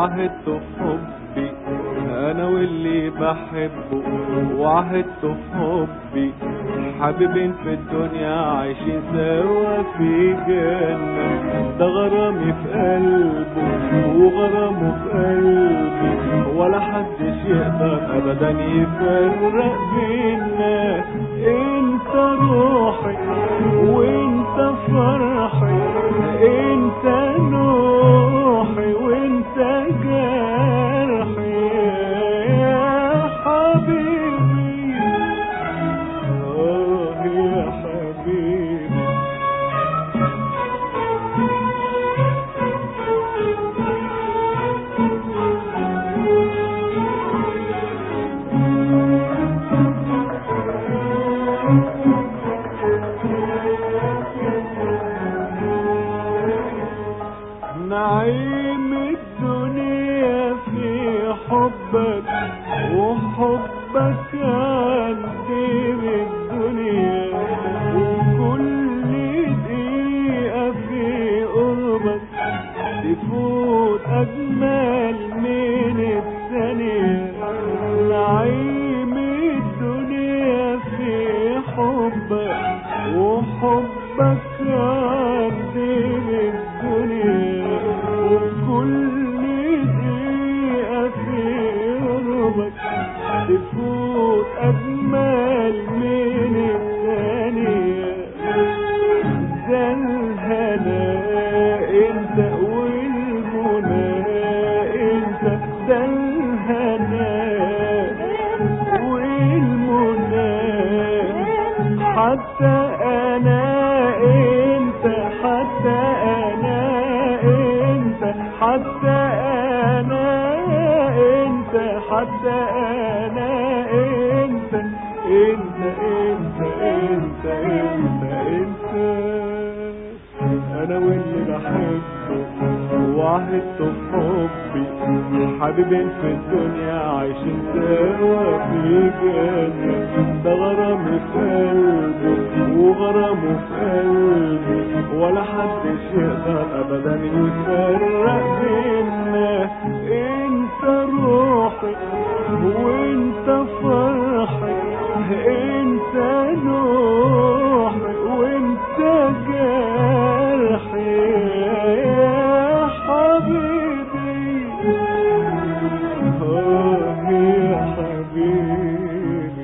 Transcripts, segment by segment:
وعهدته في حبي انا واللي بحبه وعهدته في حبي حبيبين في الدنيا عايشين سوا في جنة ده غرامي في قلبه وغرامه في قلبي ولا حدش يقدر ابدا يفرق بينا انت روحي وانت فرحي انت نوحي وانت جرحي يا حبيبي اه يا حبيبي نعيم الدنيا في حبك وحبك عندي الدنيا وكل دقيقة في قربك تفوت أجمل من الثانية نعيم الدنيا في حبك وحبك عندي الدنيا وكل دقيقة في قربك تفوت أجمل من الثانية ده الهنا انت والمنى انت ده الهنا والمنى حتى انا انت حتى انا انت حتى انا انت حتى انا انت انت انت انت انت انت انا واللي بحبه وعهدته في حبي حبيبين في الدنيا عايشين سوا في جنة ده غرامي في قلبي وغرامه في قلبي ولا حدش يقدر ابدا يفرق بينا انت روحي وانت فرحي انت نوحي وانت جرحي يا حبيبي اه يا حبيبي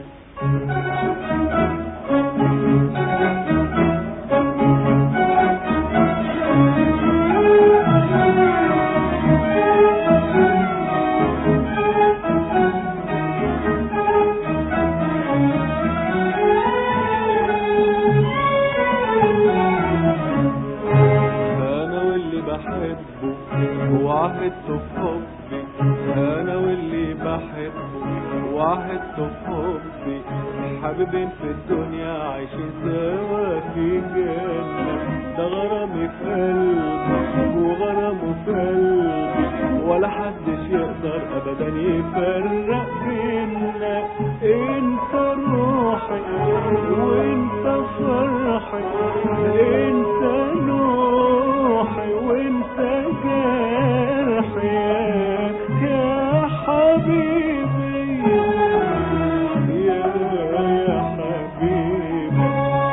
انا واللي بحبه وعهدته في حبي انا واللي بحبه وعهدته في حبي حبيبين في الدنيا عايشين سوا في جنة ده غرامي في قلبي وغرامه في قلبي ولا حدش يقدر ابدا يفرق بينا انت روحي وانت فرحي انت نوحي وانت جرحي يا حبيبي يا يا حبيبي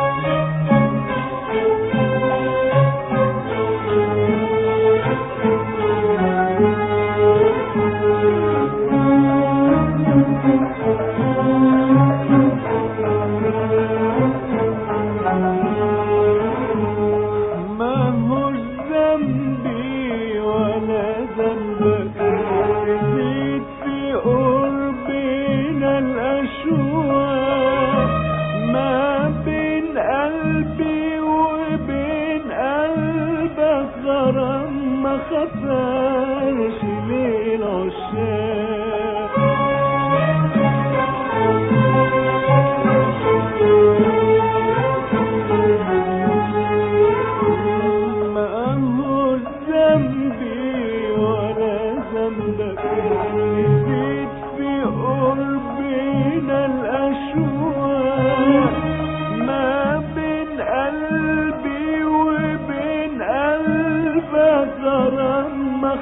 ما هوش ذنبي ولا ذنبك زيد في قربنا الأشواق ما بين قلبي وبين قلبك غرام ما خسرش للعشاق ما هو ذنبي ولا ذنبك نسيت في قربنا الأشواق ما بين قلبي وبين قلبك غرام ما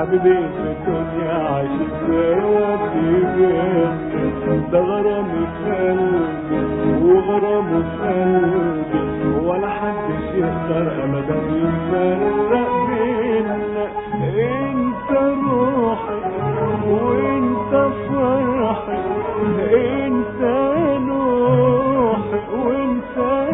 حبيبي في الدنيا عشت سوا بيبين ده غرامي في قلبي وغرامه في قلبي ولا حدش يقدر ابدا يفرق بينا انت روحي وانت فرحي انت نوحي وانت